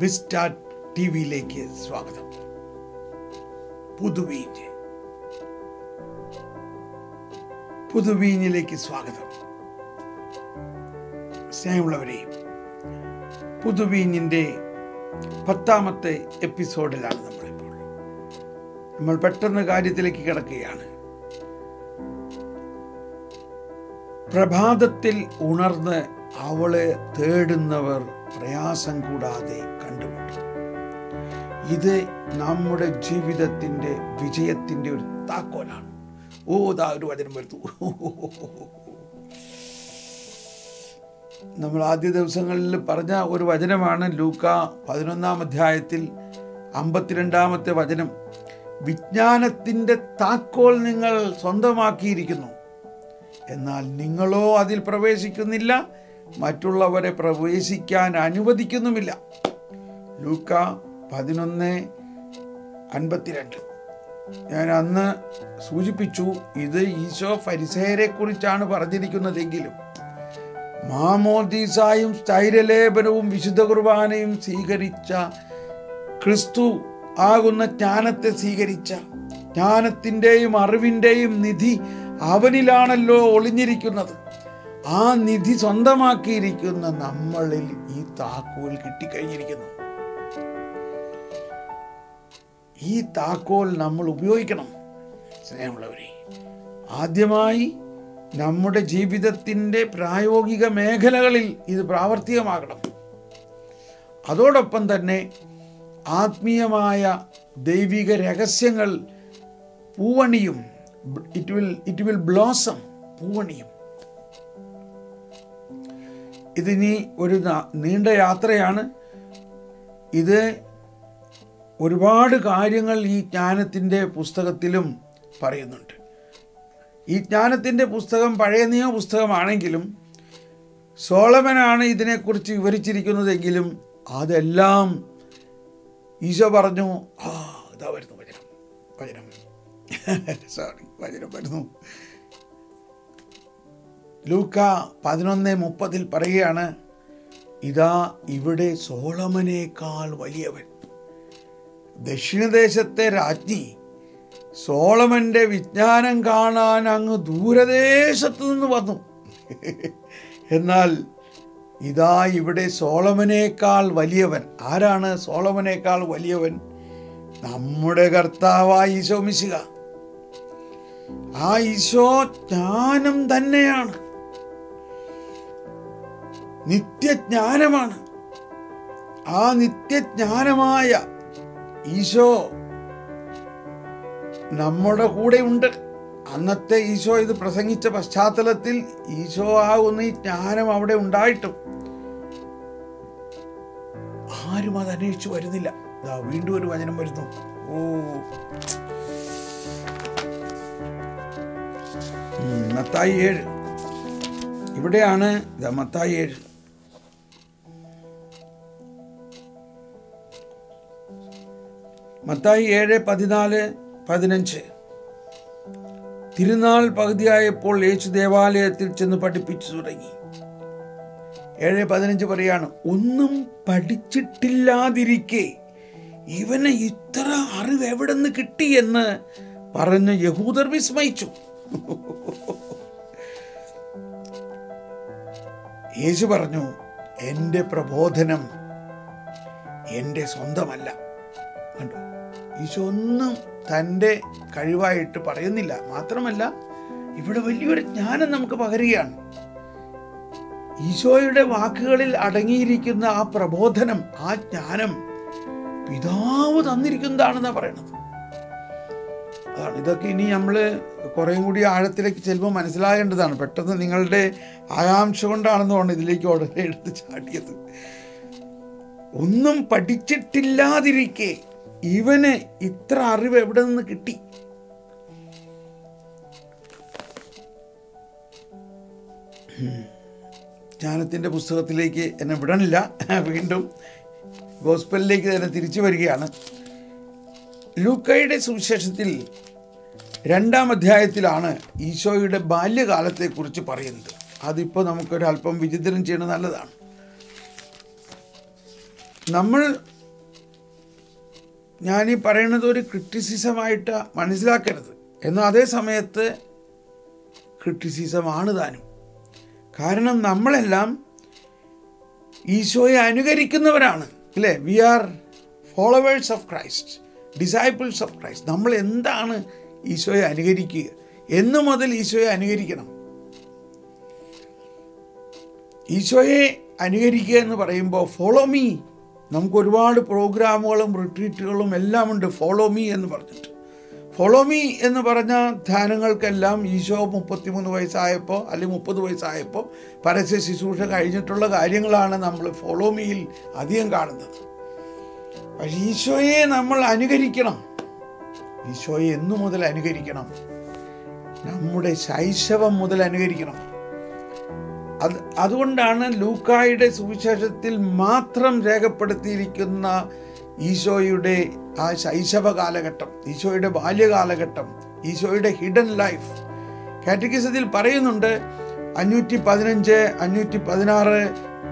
Vista T വിയിലേക്ക് സ്വാഗതം പുതുവീഞ്ഞ് പുതുവീഞ്ഞിലേക്ക് സ്വാഗതം സ്നേഹമുള്ളവരെ പുതുവീഞ്ഞിൻ്റെ പത്താമത്തെ എപ്പിസോഡിലാണ് നമ്മളിപ്പോൾ നമ്മൾ പെട്ടെന്ന് കാര്യത്തിലേക്ക് കിടക്കുകയാണ് പ്രഭാതത്തിൽ ഉണർന്ന് അവളെ തേടുന്നവർ പ്രയാസം കൂടാതെ കണ്ടുമുട്ടും ഇത് നമ്മുടെ ജീവിതത്തിൻ്റെ വിജയത്തിൻ്റെ ഒരു താക്കോലാണ് ഓ ദാ ഒരു വചനം വരുന്നു നമ്മൾ ആദ്യ ദിവസങ്ങളിൽ പറഞ്ഞ ഒരു വചനമാണ് ലൂക്ക പതിനൊന്നാം അധ്യായത്തിൽ അമ്പത്തിരണ്ടാമത്തെ വചനം വിജ്ഞാനത്തിൻ്റെ താക്കോൽ നിങ്ങൾ സ്വന്തമാക്കിയിരിക്കുന്നു എന്നാൽ നിങ്ങളോ അതിൽ പ്രവേശിക്കുന്നില്ല മറ്റുള്ളവരെ പ്രവേശിക്കാൻ അനുവദിക്കുന്നുമില്ല ലൂക്ക പതിനൊന്ന് അൻപത്തിരണ്ട് ഞാൻ അന്ന് സൂചിപ്പിച്ചു ഇത് ഈശോ ഫരിസേരെ കുറിച്ചാണ് പറഞ്ഞിരിക്കുന്നതെങ്കിലും മാമോദീസായും സ്ഥൈര്യലേപനവും വിശുദ്ധ കുർബാനയും സ്വീകരിച്ച ക്രിസ്തു ആകുന്ന ജ്ഞാനത്തെ സ്വീകരിച്ച ജ്ഞാനത്തിൻ്റെയും അറിവിൻ്റെയും നിധി അവനിലാണല്ലോ ഒളിഞ്ഞിരിക്കുന്നത് ആ നിധി സ്വന്തമാക്കിയിരിക്കുന്ന നമ്മളിൽ ഈ താക്കോൽ കിട്ടിക്കഴിഞ്ഞിരിക്കുന്നു ഈ താക്കോൽ നമ്മൾ ഉപയോഗിക്കണം സ്നേഹമുള്ളവരെ ആദ്യമായി നമ്മുടെ ജീവിതത്തിൻ്റെ പ്രായോഗിക മേഖലകളിൽ ഇത് പ്രാവർത്തികമാകണം അതോടൊപ്പം തന്നെ ആത്മീയമായ ദൈവിക രഹസ്യങ്ങൾ പൂവണിയും it will it will blossom പൂവണിയും ഇതിനി ഒരു ന- നീണ്ട യാത്രയാണ് ഇത് ഒരുപാട് കാര്യങ്ങൾ ഈ ജ്ഞാനത്തിൻ്റെ പുസ്തകത്തിലും പറയുന്നുണ്ട് ഈ ജ്ഞാനത്തിൻ്റെ പുസ്തകം പഴയ നിയമ പുസ്തകമാണെങ്കിലും സോളമനാണ് ഇതിനെക്കുറിച്ച് വിവരിച്ചിരിക്കുന്നതെങ്കിലും അതെല്ലാം ഈശോ പറഞ്ഞു ആ ഇതാ വരുന്നു വചനം വചനം സോറി വചനം വരുന്നു ലൂക്ക പതിനൊന്ന് മുപ്പതിൽ പറയുകയാണ് ഇതാ ഇവിടെ സോളമനേക്കാൾ വലിയവൻ ദക്ഷിണദേശത്തെ രാജ്ഞി സോളമന്റെ വിജ്ഞാനം കാണാൻ അങ്ങ് ദൂരദേശത്തു നിന്ന് വന്നു എന്നാൽ ഇതാ ഇവിടെ സോളമനേക്കാൾ വലിയവൻ ആരാണ് സോളമനേക്കാൾ വലിയവൻ നമ്മുടെ കർത്താവായ ഈശോ മിശിക ആ ഈശോ ജ്ഞാനം തന്നെയാണ് നിത്യജ്ഞാനമാണ് ആ നിത്യജ്ഞാനമായ ഈശോ നമ്മുടെ കൂടെ ഉണ്ട് അന്നത്തെ ഈശോ ഇത് പ്രസംഗിച്ച പശ്ചാത്തലത്തിൽ ഈശോ ആകുന്ന ഈ ജ്ഞാനം അവിടെ ഉണ്ടായിട്ടും ആരും അത് അന്വേഷിച്ചു വരുന്നില്ല ദാ വീണ്ടും ഒരു വചനം വരുന്നു ഓ ഉം, മത്തായി ഏഴ് ഇവിടെയാണ് ഇതാ മത്തായി ഏഴ് മത്തായി ഏഴ് പതിനാല് പതിനഞ്ച് തിരുനാൾ പകുതിയായപ്പോൾ യേശു ദേവാലയത്തിൽ ചെന്ന് പഠിപ്പിച്ചു തുടങ്ങി ഏഴ് പതിനഞ്ച് പറയാണ് ഒന്നും പഠിച്ചിട്ടില്ലാതിരിക്കെ ഇവന് ഇത്ര അറിവ് എവിടെ നിന്ന് കിട്ടിയെന്ന് പറഞ്ഞ് യഹൂദർ വിസ്മയിച്ചു യേശു പറഞ്ഞു എൻ്റെ പ്രബോധനം എൻ്റെ സ്വന്തമല്ല കണ്ടോ ഈശോ ഒന്നും തൻ്റെ കഴിവായിട്ട് പറയുന്നില്ല മാത്രമല്ല ഇവിടെ വലിയൊരു ജ്ഞാനം നമുക്ക് പകരുകയാണ് ഈശോയുടെ വാക്കുകളിൽ അടങ്ങിയിരിക്കുന്ന ആ പ്രബോധനം ആ ജ്ഞാനം പിതാവ് തന്നിരിക്കുന്നതാണെന്നാണ് പറയണത് അതാണ് ഇതൊക്കെ ഇനി നമ്മൾ കുറേയും കൂടി ആഴത്തിലേക്ക് ചെല്ലുമ്പോൾ മനസ്സിലാകേണ്ടതാണ് പെട്ടെന്ന് നിങ്ങളുടെ ആകാംക്ഷ കൊണ്ടാണെന്ന് തോന്നുന്നു ഇതിലേക്ക് ഉടനെ എടുത്ത് ചാടിയത് ഒന്നും പഠിച്ചിട്ടില്ലാതിരിക്കെ ഇവന് ഇത്ര അറിവ് എവിടെ നിന്ന് കിട്ടി ജ്ഞാനത്തിൻ്റെ പുസ്തകത്തിലേക്ക് എന്നെ വിടണില്ല വീണ്ടും ഗോസ്പലിലേക്ക് തന്നെ തിരിച്ചു വരികയാണ് ലൂക്കയുടെ സുവിശേഷത്തിൽ രണ്ടാം അധ്യായത്തിലാണ് ഈശോയുടെ ബാല്യകാലത്തെക്കുറിച്ച് പറയുന്നത് അതിപ്പോൾ നമുക്കൊരു അല്പം വിചിന്തനം ചെയ്യുന്നത് നല്ലതാണ് നമ്മൾ ഞാൻ ഈ പറയുന്നത് ഒരു ക്രിറ്റിസിസമായിട്ട് മനസ്സിലാക്കരുത് എന്നാൽ അതേ സമയത്ത് ക്രിറ്റിസിസമാണ് താനും കാരണം നമ്മളെല്ലാം ഈശോയെ അനുകരിക്കുന്നവരാണ് അല്ലേ we are followers of Christ disciples of Christ നമ്മൾ എന്താണ് ഈശോയെ അനുകരിക്കുക എന്ന് മുതൽ ഈശോയെ അനുകരിക്കണം ഈശോയെ അനുകരിക്കുക എന്ന് പറയുമ്പോൾ ഫോളോ മീ നമുക്ക് ഒരുപാട് പ്രോഗ്രാമുകളും റിട്രീറ്റുകളും എല്ലാം ഉണ്ട് ഫോളോ മീ എന്ന് പറഞ്ഞിട്ട് ഫോളോ മീ എന്ന് പറഞ്ഞ ധ്യാനങ്ങൾക്കെല്ലാം ഈശോ മുപ്പത്തിമൂന്ന് വയസ്സായപ്പോൾ അല്ലെങ്കിൽ മുപ്പത് വയസ്സായപ്പോൾ പരസ്യ ശുശ്രൂഷ കഴിഞ്ഞിട്ടുള്ള കാര്യങ്ങളാണ് നമ്മൾ ഫോളോ മീയിൽ അധികം കാണുന്നത് പക്ഷേ ഈശോയെ നമ്മൾ അനുകരിക്കണം ഈശോയെ എന്നു മുതൽ അനുകരിക്കണം നമ്മുടെ ശൈശവം മുതൽ അനുകരിക്കണം അത് അതുകൊണ്ടാണ് ലൂക്കായുടെ സുവിശേഷത്തിൽ മാത്രം രേഖപ്പെടുത്തിയിരിക്കുന്ന ഈശോയുടെ ആ ശൈശവ കാലഘട്ടം ഈശോയുടെ ബാല്യകാലഘട്ടം ഈശോയുടെ ഹിഡൻ ലൈഫ് കാറ്റഗിസത്തിൽ പറയുന്നുണ്ട് അഞ്ഞൂറ്റി പതിനഞ്ച് അഞ്ഞൂറ്റി പതിനാറ്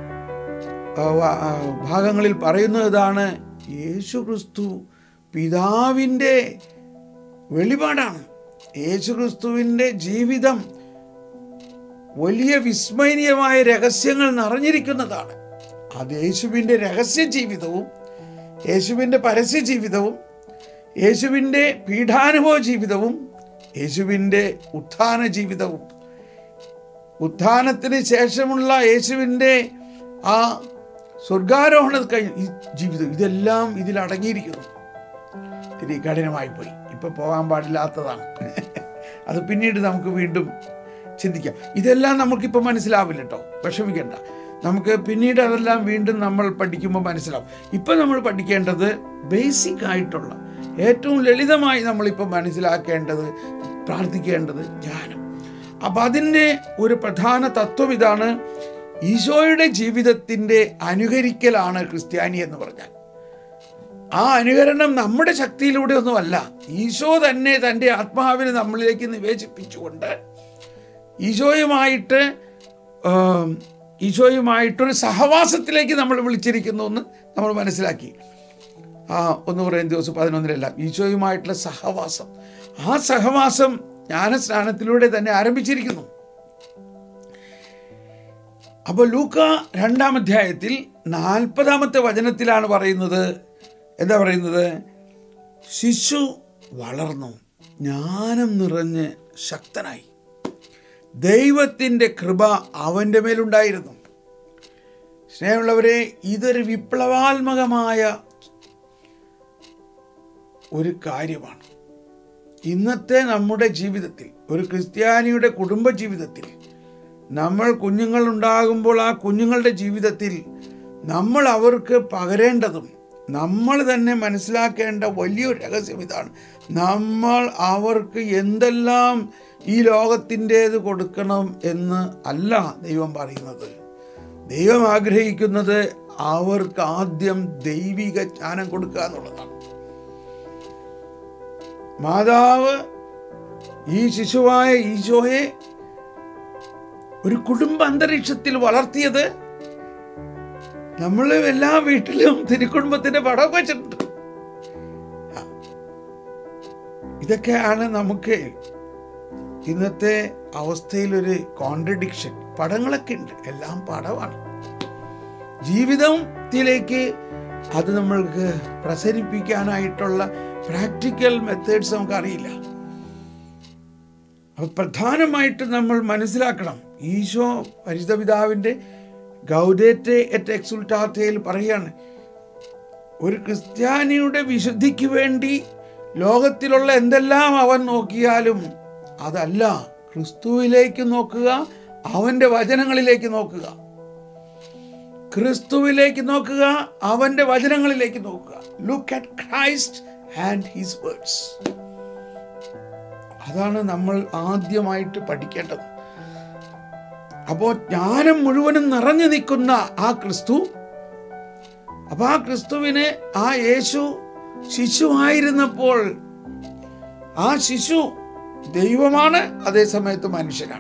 ഭാഗങ്ങളിൽ പറയുന്നത് ഇതാണ് യേശു ക്രിസ്തു പിതാവിൻ്റെ വെളിപാടാണ് യേശു ക്രിസ്തുവിൻ്റെ ജീവിതം വലിയ വിസ്മയനീയമായ രഹസ്യങ്ങൾ നിറഞ്ഞിരിക്കുന്നതാണ് അത് യേശുവിൻ്റെ രഹസ്യ ജീവിതവും യേശുവിൻ്റെ പരസ്യ ജീവിതവും യേശുവിൻ്റെ പീഠാനുഭവ ജീവിതവും യേശുവിൻ്റെ ഉത്ഥാന ജീവിതവും ഉത്ഥാനത്തിന് ശേഷമുള്ള യേശുവിൻ്റെ ആ സ്വർഗാരോഹണ കഴിഞ്ഞ ഈ ജീവിതം ഇതെല്ലാം ഇതിൽ അടങ്ങിയിരിക്കുന്നു ഇത്തിരി കഠിനമായി പോയി ഇപ്പൊ പോകാൻ പാടില്ലാത്തതാണ് അത് പിന്നീട് നമുക്ക് വീണ്ടും ചിന്തിക്കാം ഇതെല്ലാം നമുക്കിപ്പോൾ മനസ്സിലാവില്ല കേട്ടോ വിഷമിക്കണ്ട നമുക്ക് പിന്നീട് അതെല്ലാം വീണ്ടും നമ്മൾ പഠിക്കുമ്പോൾ മനസ്സിലാവും ഇപ്പം നമ്മൾ പഠിക്കേണ്ടത് ബേസിക് ആയിട്ടുള്ള ഏറ്റവും ലളിതമായി നമ്മളിപ്പോൾ മനസ്സിലാക്കേണ്ടത് പ്രാർത്ഥിക്കേണ്ടത് ധ്യാനം അപ്പം അതിൻ്റെ ഒരു പ്രധാന തത്വം ഇതാണ് ഈശോയുടെ ജീവിതത്തിൻ്റെ അനുകരിക്കലാണ് ക്രിസ്ത്യാനി എന്ന് പറഞ്ഞാൽ ആ അനുകരണം നമ്മുടെ ശക്തിയിലൂടെ ഒന്നുമല്ല ഈശോ തന്നെ തൻ്റെ ആത്മാവിനെ നമ്മളിലേക്ക് നിവേശിപ്പിച്ചുകൊണ്ട് ഈശോയുമായിട്ട് ആം, ഈശോയുമായിട്ടൊരു സഹവാസത്തിലേക്ക് നമ്മൾ വിളിച്ചിരിക്കുന്നു എന്ന് നമ്മൾ മനസ്സിലാക്കി ആ ഒന്ന് പറയുന്ന ദിവസം പതിനൊന്നിലെല്ലാം ഈശോയുമായിട്ടുള്ള സഹവാസം ആ സഹവാസം ജ്ഞാനസ്നാനത്തിലൂടെ തന്നെ ആരംഭിച്ചിരിക്കുന്നു അപ്പോൾ ലൂക്ക രണ്ടാം അധ്യായത്തിൽ നാൽപ്പതാമത്തെ വചനത്തിലാണ് പറയുന്നത് എന്താ പറയുന്നത് ശിശു വളർന്നു ജ്ഞാനം നിറഞ്ഞ് ശക്തനായി ദൈവത്തിൻ്റെ കൃപ അവൻ്റെ മേലുണ്ടായിരുന്നു സ്നേഹമുള്ളവരെ ഇതൊരു വിപ്ലവാത്മകമായ ഒരു കാര്യമാണ് ഇന്നത്തെ നമ്മുടെ ജീവിതത്തിൽ ഒരു ക്രിസ്ത്യാനിയുടെ കുടുംബ ജീവിതത്തിൽ നമ്മൾ കുഞ്ഞുങ്ങൾ ഉണ്ടാകുമ്പോൾ ആ കുഞ്ഞുങ്ങളുടെ ജീവിതത്തിൽ നമ്മൾ അവർക്ക് പകരേണ്ടതും നമ്മൾ തന്നെ മനസ്സിലാക്കേണ്ട വലിയൊരു രഹസ്യം ഇതാണ് നമ്മൾ അവർക്ക് എന്തെല്ലാം ഈ ലോകത്തിൻ്റേത് കൊടുക്കണം എന്ന് അല്ല ദൈവം പറയുന്നത് ദൈവം ആഗ്രഹിക്കുന്നത് അവർക്ക് ആദ്യം ദൈവിക ജ്ഞാനം കൊടുക്കുക എന്നുള്ളതാണ് മാതാവ് ഈ ശിശുവായ ഈശോയെ ഒരു കുടുംബ അന്തരീക്ഷത്തിൽ വളർത്തിയത് നമ്മൾ എല്ലാ വീട്ടിലും തിരുക്കുടുംബത്തിന്റെ പടമൊക്കെ വെച്ചിട്ടുണ്ട് ആ. ഇതൊക്കെയാണ് നമുക്ക് ഇന്നത്തെ അവസ്ഥയിലൊരു കോൺട്രഡിക്ഷൻ പടങ്ങളൊക്കെ ഉണ്ട് എല്ലാം പടമാണ് ജീവിതത്തിലേക്ക് അത് നമ്മൾക്ക് പ്രസരിപ്പിക്കാനായിട്ടുള്ള പ്രാക്ടിക്കൽ മെത്തേഡ്സ് നമുക്കറിയില്ല അപ്പോൾ പ്രധാനമായിട്ട് നമ്മൾ മനസ്സിലാക്കണം ഈശോ പരിശുദ്ധ പിതാവിൻ്റെ ഗൗഡേറ്റെ എറ്റ് എക്സുൽട്ടാത്തയിൽ പറയാണ് ഒരു ക്രിസ്ത്യാനിയുടെ വിശുദ്ധിക്ക് വേണ്ടി ലോകത്തിലുള്ള എന്തെല്ലാം അവൻ നോക്കിയാലും അതല്ല ക്രിസ്തുവിലേക്ക് നോക്കുക അവൻ്റെ വചനങ്ങളിലേക്ക് നോക്കുക ക്രിസ്തുവിലേക്ക് നോക്കുക അവൻ്റെ വചനങ്ങളിലേക്ക് നോക്കുക look at Christ and his words അതാണ് നമ്മൾ ആദ്യമായിട്ട് പഠിക്കേണ്ടത് അപ്പോൾ ജ്ഞാനം മുഴുവനും നിറഞ്ഞു നിൽക്കുന്ന ആ ക്രിസ്തു അപ്പൊ ആ ക്രിസ്തുവിനെ ആ യേശു ശിശുവായിരുന്നപ്പോൾ ആ ശിശു ദൈവമാണ് അതേ സമയത്ത് മനുഷ്യനാണ്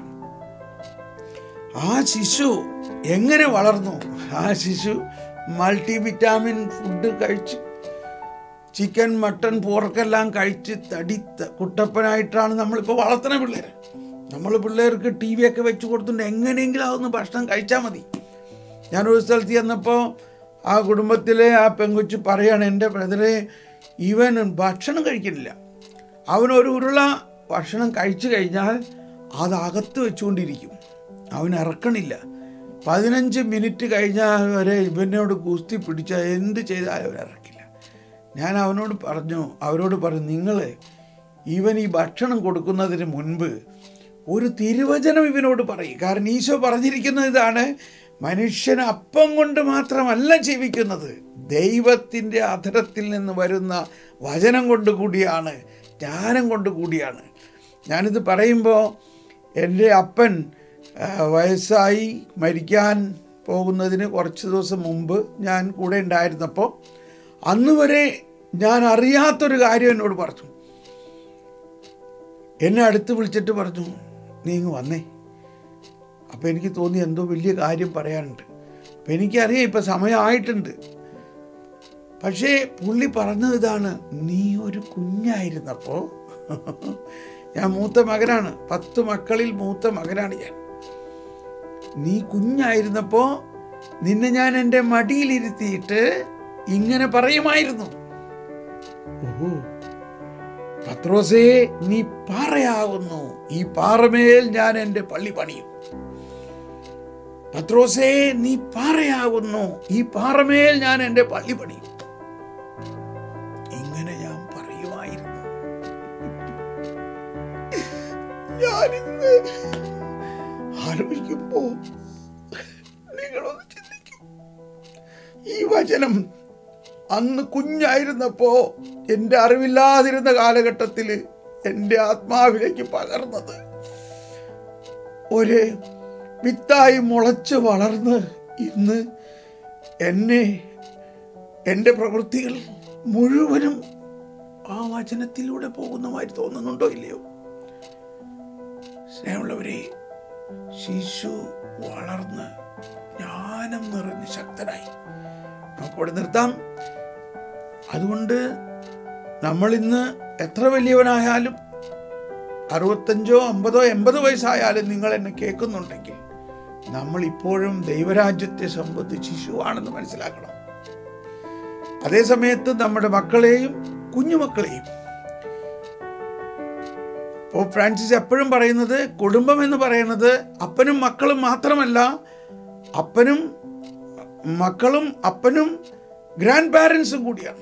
ആ ശിശു എങ്ങനെ വളർന്നു ആ ശിശു മൾട്ടി വിറ്റാമിൻ ഫുഡ് കഴിച്ച് ചിക്കൻ മട്ടൺ പോർക്കെല്ലാം കഴിച്ച് തടി ത- കുട്ടപ്പനായിട്ടാണ് നമ്മളിപ്പോൾ വളർത്തുന്ന പിള്ളേർ നമ്മൾ പിള്ളേർക്ക് ടി വി ഒക്കെ വെച്ച് കൊടുത്തിട്ട് എങ്ങനെയെങ്കിലും അതൊന്ന് ഭക്ഷണം കഴിച്ചാൽ മതി ഞാനൊരു സ്ഥലത്ത് ചെന്നപ്പോൾ ആ കുടുംബത്തിലെ ആ പെങ്കൊച്ച് പറയാണ് എൻ്റെ ബ്രദറെ ഇവൻ ഭക്ഷണം കഴിക്കുന്നില്ല അവനൊരു ഉരുള ഭക്ഷണം കഴിച്ചു കഴിഞ്ഞാൽ അത് അകത്ത് വെച്ചുകൊണ്ടിരിക്കും അവൻ ഇറക്കണില്ല പതിനഞ്ച് മിനിറ്റ് കഴിഞ്ഞാൽ വരെ ഇവനോട് കുസ്തി പിടിച്ചാൽ എന്ത് ചെയ്താലും അവൻ ഇറക്കില്ല ഞാൻ അവനോട് പറഞ്ഞു അവരോട് പറഞ്ഞു നിങ്ങൾ ഇവൻ ഈ ഭക്ഷണം കൊടുക്കുന്നതിന് മുൻപ് ഒരു തിരുവചനം ഇവനോട് പറയും കാരണം ഈശോ പറഞ്ഞിരിക്കുന്നത് ഇതാണ് മനുഷ്യൻ അപ്പം കൊണ്ട് മാത്രമല്ല ജീവിക്കുന്നത് ദൈവത്തിൻ്റെ അധരത്തിൽ നിന്ന് വരുന്ന വചനം കൊണ്ട് കൂടിയാണ് ജ്ഞാനം കൊണ്ട് കൂടിയാണ് ഞാനിത് പറയുമ്പോൾ എൻ്റെ അപ്പൻ ആ, വയസ്സായി മരിക്കാൻ പോകുന്നതിന് കുറച്ച് ദിവസം മുമ്പ് ഞാൻ കൂടെ ഉണ്ടായിരുന്നപ്പോൾ അന്ന് വരെ ഞാൻ അറിയാത്തൊരു കാര്യം എന്നോട് പറഞ്ഞു എന്നെ അടുത്ത് വിളിച്ചിട്ട് പറഞ്ഞു നീ ഇങ്ങ് വന്നേ അപ്പോൾ എനിക്ക് തോന്നി എന്തോ വലിയ കാര്യം പറയാനുണ്ട് അപ്പം എനിക്കറിയാം ഇപ്പം സമയമായിട്ടുണ്ട് പക്ഷേ പുള്ളി പറഞ്ഞത് ഇതാണ് നീ ഒരു കുഞ്ഞായിരുന്നപ്പോൾ ഞാൻ മൂത്ത മകനാണ് പത്ത് മക്കളിൽ മൂത്ത മകനാണ് ഞാൻ നീ കുഞ്ഞായിരുന്നപ്പോൾ നിന്നെ ഞാൻ എൻ്റെ മടിയിലിരുത്തിയിട്ട് ഇങ്ങനെ പറയുമായിരുന്നു ഓഹോ പത്രോസേ നീ പാറയാകുന്നു ഈ പാറമേൽ ഞാൻ എൻ്റെ പള്ളി പണിയും പത്രോസേ നീ പാറയാകുന്നു ഈ പാറമേൽ ഞാൻ എൻ്റെ പള്ളി പണിയും ഇങ്ങനെ ഞാൻ പറയുമായിരുന്നു ഞാനിന്ന് ആലോചിക്കുമ്പോ നിങ്ങളൊന്ന് ചിന്തിക്കും ഈ വചനം അന്ന് കുഞ്ഞായിരുന്നപ്പോ എൻ്റെ അറിവില്ലാതിരുന്ന കാലഘട്ടത്തിൽ എൻ്റെ ആത്മാവിലേക്ക് പകർന്നത് ഒരു വിത്തായി മുളച്ച് വളർന്ന് ഇന്ന് എന്നെ എൻ്റെ പ്രവൃത്തികൾ മുഴുവനും ആ വചനത്തിലൂടെ പോകുന്നതായി തോന്നുന്നുണ്ടോ ഇല്ലയോ സ്നേഹമുള്ളവരെ ശിശു വളർന്ന് ജ്ഞാനം നിറഞ്ഞ് ശക്തനായി നമുക്കിവിടെ നിർത്താം അതുകൊണ്ട് നമ്മൾ ഇന്ന് എത്ര വലിയവനായാലും അറുപത്തഞ്ചോ അമ്പതോ എൺപത് വയസ്സായാലും നിങ്ങൾ എന്നെ കേൾക്കുന്നുണ്ടെങ്കിൽ നമ്മൾ ഇപ്പോഴും ദൈവരാജ്യത്തെ സംബന്ധിച്ച് ശിശുവാണെന്ന് മനസ്സിലാക്കണം അതേ സമയത്ത് നമ്മുടെ മക്കളെയും കുഞ്ഞുമക്കളെയും പോപ്പ് ഫ്രാൻസിസ് എപ്പോഴും പറയുന്നത് കുടുംബം എന്ന് പറയുന്നത് അപ്പനും മക്കളും മാത്രമല്ല അപ്പനും മക്കളും അപ്പനും ഗ്രാൻഡ് പാരൻസും കൂടിയാണ്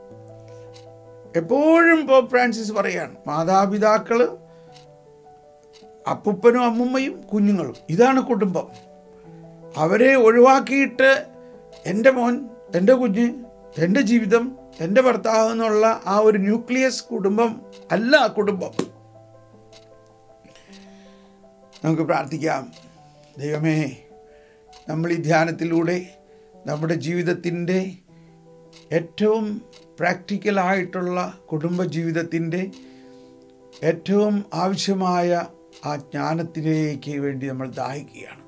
എപ്പോഴും പോപ്പ് ഫ്രാൻസിസ് പറയാണ് മാതാപിതാക്കൾ അപ്പുപ്പനും അമ്മുമ്മയും കുഞ്ഞുങ്ങളും ഇതാണ് കുടുംബം അവരെ ഒഴിവാക്കിയിട്ട് എൻ്റെ മോൻ എൻ്റെ കുഞ്ഞ് എൻ്റെ ജീവിതം എൻ്റെ ഭർത്താവ് എന്നുള്ള ആ ഒരു ന്യൂക്ലിയസ് കുടുംബം അല്ല കുടുംബം നമുക്ക് പ്രാർത്ഥിക്കാം ദൈവമേ നമ്മൾ ഈ ധ്യാനത്തിലൂടെ നമ്മുടെ ജീവിതത്തിൻ്റെ ഏറ്റവും പ്രാക്ടിക്കലായിട്ടുള്ള കുടുംബ ജീവിതത്തിൻ്റെ ഏറ്റവും ആവശ്യമായ ആ ജ്ഞാനത്തിലേക്ക് വേണ്ടി നമ്മൾ ദാഹിക്കുകയാണ്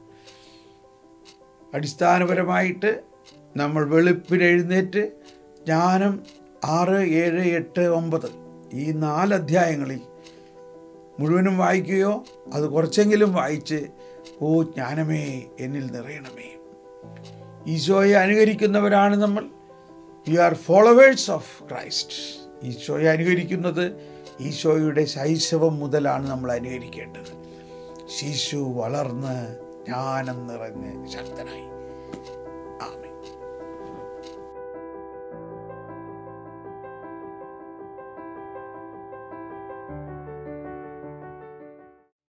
അടിസ്ഥാനപരമായിട്ട് നമ്മൾ വെളുപ്പിന് എഴുന്നേറ്റ് ജ്ഞാനം ആറ് ഏഴ് എട്ട് ഒമ്പത് ഈ നാല് അധ്യായങ്ങളിൽ മുഴുവനും വായിക്കുകയോ അത് കുറച്ചെങ്കിലും വായിച്ച് ഓ ജ്ഞാനമേ എന്നിൽ നിറയണമേ ഈശോയെ അനുകരിക്കുന്നവരാണ് നമ്മൾ we are followers of Christ ഈശോയെ അനുകരിക്കുന്നത് ഈശോയുടെ ശൈശവം മുതലാണ് നമ്മൾ അനുകരിക്കേണ്ടത് ശിശു വളർന്ന് ജ്ഞാനം നിറഞ്ഞ് ശക്തനായി